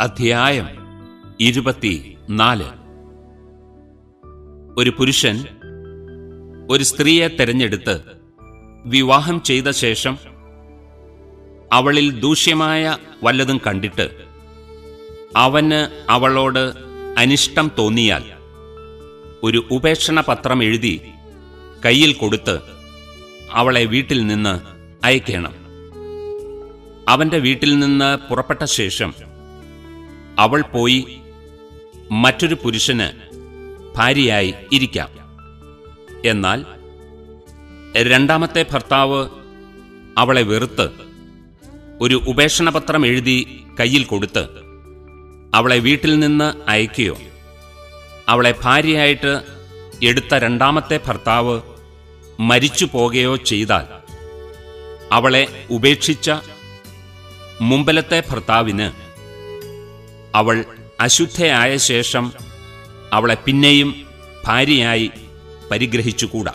അധ്യായം ഇരുപത്തി നാല് ഒരു പുരുഷൻ ഒരു സ്ത്രീയെ തെരഞ്ഞെടുത്ത് വിവാഹം ചെയ്ത ശേഷം അവളിൽ ദൂഷ്യമായ വല്ലതും കണ്ടിട്ട് അവന് അവളോട് അനിഷ്ടം തോന്നിയാൽ ഒരു ഉപേക്ഷണ പത്രം എഴുതി കയ്യിൽ കൊടുത്ത് അവളെ വീട്ടിൽ നിന്ന് അയക്കണം അവന്റെ വീട്ടിൽ നിന്ന് പുറപ്പെട്ട ശേഷം അവൾ പോയി മറ്റൊരു പുരുഷന് ഭാര്യയായി ഇരിക്കാം എന്നാൽ രണ്ടാമത്തെ ഭർത്താവ് അവളെ വെറുത്ത് ഒരു ഉപേക്ഷണപത്രം എഴുതി കയ്യിൽ കൊടുത്ത് അവളെ വീട്ടിൽ നിന്ന് അയക്കുകയോ അവളെ ഭാര്യയായിട്ട് എടുത്ത രണ്ടാമത്തെ ഭർത്താവ് മരിച്ചു പോകുകയോ ചെയ്താൽ അവളെ ഉപേക്ഷിച്ച മുമ്പലത്തെ ഭർത്താവിന് അവൾ അശുദ്ധയായ ശേഷം അവളെ പിന്നെയും ഭാര്യയായി പരിഗ്രഹിച്ചുകൂടാ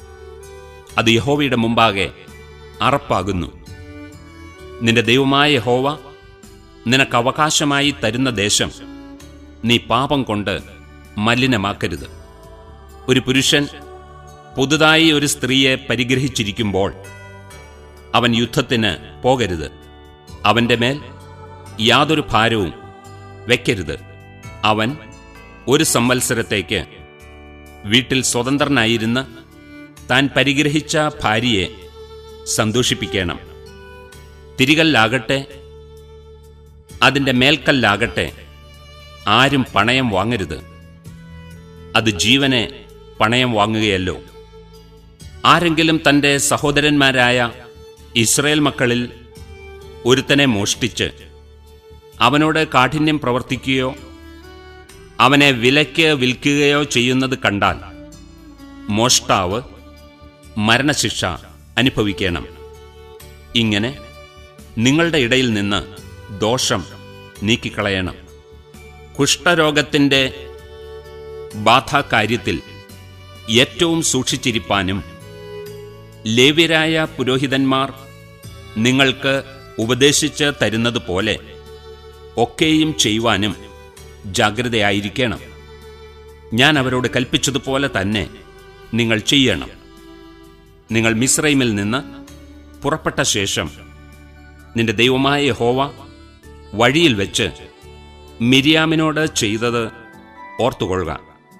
അത് യഹോവയുടെ മുമ്പാകെ അറപ്പാകുന്നു നിന്റെ ദൈവമായ യഹോവ നിനക്ക് അവകാശമായി തരുന്ന ദേശം നീ പാപം കൊണ്ട് മലിനമാക്കരുത് ഒരു പുരുഷൻ പുതുതായി ഒരു സ്ത്രീയെ പരിഗ്രഹിച്ചിരിക്കുമ്പോൾ അവൻ യുദ്ധത്തിന് പോകരുത് അവന്റെ മേൽ യാതൊരു ഭാരവും വെക്കരുത് അവൻ ഒരു സംവത്സരത്തേക്ക് വീട്ടിൽ സ്വതന്ത്രനായിരുന്ന് താൻ പരിഗ്രഹിച്ച ഭാര്യയെ സന്തോഷിപ്പിക്കണം തിരികല്ലാകട്ടെ അതിന്റെ മേൽക്കല്ലാകട്ടെ ആരും പണയം വാങ്ങരുത് അത് ജീവനെ പണയം വാങ്ങുകയല്ലോ ആരെങ്കിലും തന്റെ സഹോദരന്മാരായ ഇസ്രയേൽ മക്കളിൽ ഒരുത്തനെ മോഷ്ടിച്ച് അവനോട് കാഠിന്യം പ്രവർത്തിക്കുകയോ അവനെ വിലയ്ക്ക് വിൽക്കുകയോ ചെയ്യുന്നത് കണ്ടാൽ മോഷ്ടാവ് മരണശിക്ഷ അനുഭവിക്കണം ഇങ്ങനെ നിങ്ങളുടെ ഇടയിൽ നിന്ന് ദോഷം നീക്കിക്കളയണം കുഷ്ഠരോഗത്തിൻ്റെ ബാധാകാര്യത്തിൽ ഏറ്റവും സൂക്ഷിച്ചിരിപ്പാനും ലേവ്യരായ പുരോഹിതന്മാർ നിങ്ങൾക്ക് ഉപദേശിച്ച് തരുന്നത് പോലെ ഒക്കെയും ചെയ്യുവാനും ജാഗ്രതയായിരിക്കണം ഞാൻ അവരോട് കൽപ്പിച്ചതുപോലെ തന്നെ നിങ്ങൾ ചെയ്യണം നിങ്ങൾ മിസ്രൈമിൽ നിന്ന് പുറപ്പെട്ട ശേഷം നിന്റെ ദൈവമായ യഹോവ വഴിയിൽ വെച്ച് മിരിയാമിനോട് ചെയ്തത് ഓർത്തുകൊള്ളുക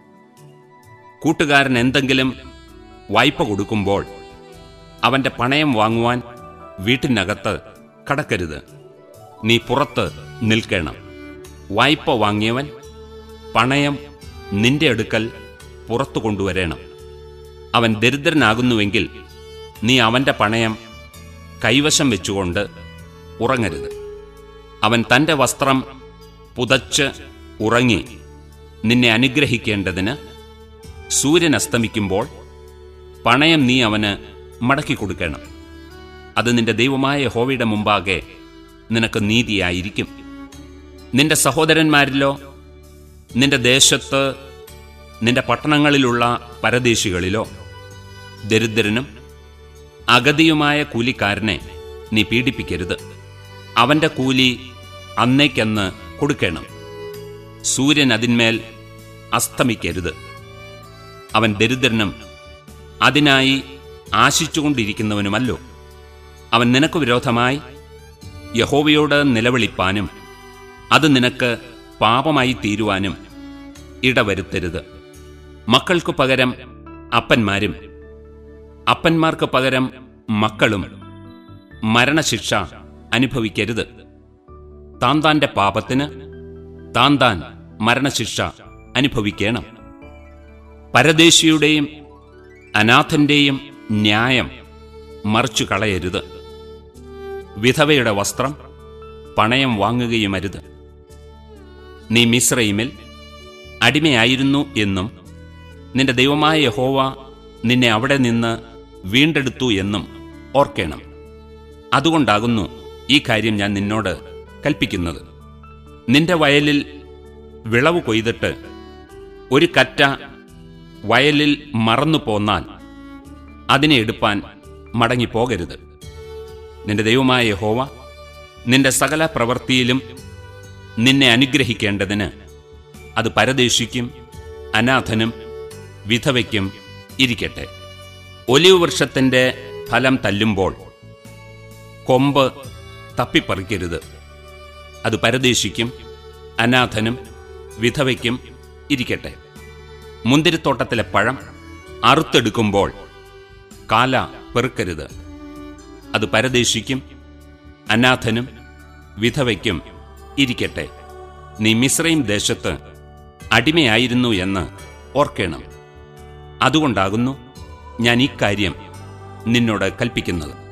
കൂട്ടുകാരൻ എന്തെങ്കിലും വായ്പ കൊടുക്കുമ്പോൾ അവന്റെ പണയം വാങ്ങുവാൻ വീട്ടിനകത്ത് കടക്കരുത് നീ പുറത്ത് നിൽക്കണം വായ്പ വാങ്ങിയവൻ പണയം നിന്റെ അടുക്കൽ പുറത്തു കൊണ്ടുവരണം അവൻ ദരിദ്രനാകുന്നുവെങ്കിൽ നീ അവന്റെ പണയം കൈവശം വെച്ചുകൊണ്ട് ഉറങ്ങരുത് അവൻ തന്റെ വസ്ത്രം പുതച്ച് ഉറങ്ങി നിന്നെ അനുഗ്രഹിക്കേണ്ടതിന് സൂര്യൻ അസ്തമിക്കുമ്പോൾ പണയം നീ അവന് മടക്കി കൊടുക്കണം അത് നിന്റെ ദൈവമായ ഹോവയുടെ മുമ്പാകെ നിനക്ക് നീതിയായിരിക്കും നിന്റെ സഹോദരന്മാരിലോ നിന്റെ ദേശത്ത് നിന്റെ പട്ടണങ്ങളിലുള്ള പരദേശികളിലോ ദരിദ്രനും അഗതിയുമായ കൂലിക്കാരനെ നീ പീഡിപ്പിക്കരുത് അവന്റെ കൂലി അന്നേക്കന്ന് കൊടുക്കണം സൂര്യൻ അതിന്മേൽ അസ്തമിക്കരുത് അവൻ ദരിദ്രനും അതിനായി ആശിച്ചുകൊണ്ടിരിക്കുന്നവനുമല്ലോ അവൻ നിനക്ക് വിരോധമായി യഹോവയോട് നിലവിളിപ്പാനും അത് നിനക്ക് പാപമായി തീരുവാനും ഇടവരുത്തരുത് മക്കൾക്കു പകരം അപ്പന്മാരും അപ്പന്മാർക്ക് പകരം മക്കളും മരണശിക്ഷ അനുഭവിക്കരുത് താൻ താന്റെ പാപത്തിന് താൻ താൻ മരണശിക്ഷ അനുഭവിക്കണം പരദേശിയുടെയും അനാഥന്റെയും ന്യായം മറിച്ചു കളയരുത് വിധവയുടെ വസ്ത്രം പണയം വാങ്ങുകയുമരുത് നീ മിശ്രയിമിൽ അടിമയായിരുന്നു എന്നും നിന്റെ ദൈവമായ യഹോവ നിന്നെ അവിടെ നിന്ന് വീണ്ടെടുത്തു എന്നും ഓർക്കണം അതുകൊണ്ടാകുന്നു ഈ കാര്യം ഞാൻ നിന്നോട് കൽപ്പിക്കുന്നത് നിന്റെ വയലിൽ വിളവ് കൊയ്തിട്ട് ഒരു കറ്റ വയലിൽ മറന്നു പോന്നാൽ അതിനെ എടുപ്പാൻ മടങ്ങിപ്പോകരുത് നിന്റെ ദൈവമായ യഹോവ നിന്റെ സകല പ്രവൃത്തിയിലും നിന്നെ അനുഗ്രഹിക്കേണ്ടതിന് അത് പരദേശിക്കും അനാഥനും വിധവയ്ക്കും ഇരിക്കട്ടെ ഒലിവ് വൃക്ഷത്തിന്റെ ഫലം തല്ലുമ്പോൾ കൊമ്പ് തപ്പിപ്പറിക്കരുത് അത് പരദേശിക്കും അനാഥനും വിധവയ്ക്കും ഇരിക്കട്ടെ മുന്തിരിത്തോട്ടത്തിലെ പഴം അറുത്തെടുക്കുമ്പോൾ കാല പെറുക്കരുത് അത് പരദേശിക്കും അനാഥനും വിധവയ്ക്കും ഇരിക്കട്ടെ നീ മിശ്രയും ദേശത്ത് അടിമയായിരുന്നു എന്ന് ഓർക്കണം അതുകൊണ്ടാകുന്നു ഞാൻ ഇക്കാര്യം നിന്നോട് കൽപ്പിക്കുന്നത്